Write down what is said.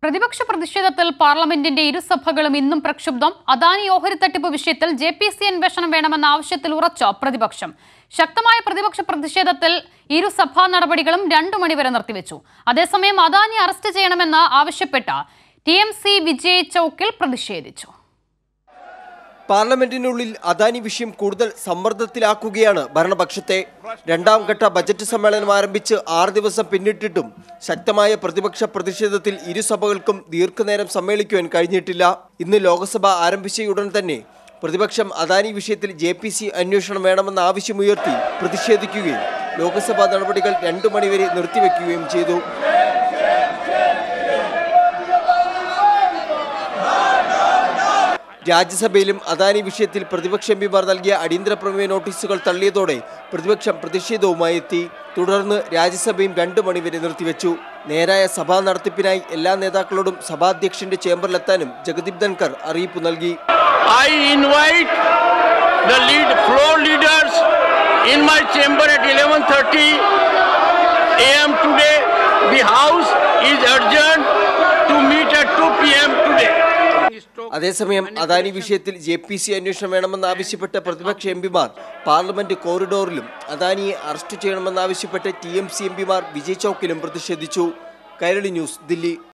പ്രതിപക്ഷ പ്രതിഷേധത്തിൽ പാർലമെന്റിന്റെ ഇരുസഭകളും ഇന്നും പ്രക്ഷുബ്ധം അദാനി ഓഹരി തട്ടിപ്പ് വിഷയത്തിൽ ജെ പി സി അന്വേഷണം വേണമെന്ന ആവശ്യത്തിൽ ഉറച്ച പ്രതിപക്ഷം ശക്തമായ പ്രതിപക്ഷ പ്രതിഷേധത്തിൽ ഇരുസഭാ നടപടികളും രണ്ടു മണിവരെ നിർത്തിവെച്ചു അതേസമയം അദാനി അറസ്റ്റ് ചെയ്യണമെന്ന് ആവശ്യപ്പെട്ട ടി എം സി വിജയ് ചൌക്കിൽ പ്രതിഷേധിച്ചു പാർലമെന്റിനുള്ളിൽ അദാനി വിഷയം കൂടുതൽ സമ്മർദ്ദത്തിലാക്കുകയാണ് ഭരണപക്ഷത്തെ രണ്ടാം ഘട്ട ബജറ്റ് സമ്മേളനം ആരംഭിച്ച് ആറ് ദിവസം പിന്നിട്ടിട്ടും ശക്തമായ പ്രതിപക്ഷ പ്രതിഷേധത്തിൽ ഇരുസഭകൾക്കും ദീർഘനേരം സമ്മേളിക്കുവാൻ കഴിഞ്ഞിട്ടില്ല ഇന്ന് ലോക്സഭ ആരംഭിച്ചയുടൻ തന്നെ പ്രതിപക്ഷം അദാനി വിഷയത്തിൽ ജെ പി സി അന്വേഷണം വേണമെന്ന ആവശ്യമുയർത്തി പ്രതിഷേധിക്കുകയും ലോക്സഭാ നടപടികൾ രണ്ടു മണിവരെ നിർത്തിവെക്കുകയും ചെയ്തു രാജ്യസഭയിലും അദാനി വിഷയത്തിൽ പ്രതിപക്ഷ എംപിമാർ നൽകിയ അടിയന്തര പ്രമേയ നോട്ടീസുകൾ തള്ളിയതോടെ പ്രതിപക്ഷം പ്രതിഷേധവുമായി എത്തി തുടർന്ന് രാജ്യസഭയും രണ്ടു മണിവരെ നിർത്തിവെച്ചു നേരായ സഭാ നടത്തിപ്പിനായി എല്ലാ നേതാക്കളോടും സഭാധ്യക്ഷന്റെ ചേംബറിലെത്താനും ജഗദീപ് ധൻകർ അറിയിപ്പ് നൽകി I invite the lead floor leaders in my chamber at 11:30 a.m. today. The house is adjourned to meet at 2 p.m. today. അതേസമയം അദാനി വിഷയത്തിൽ ജെ പി സി അന്വേഷണം വേണമെന്നാവശ്യപ്പെട്ട പ്രതിപക്ഷ എംപിമാർ പാർലമെന്റ് കോറിഡോറിലും അദാനിയെ അറസ്റ്റ് ചെയ്യണമെന്നാവശ്യപ്പെട്ട് ടി എം സി എംപിമാർ വിജയ് ചൌക്കിലും പ്രതിഷേധിച്ചു കൈരളി ന്യൂസ് ദില്ലി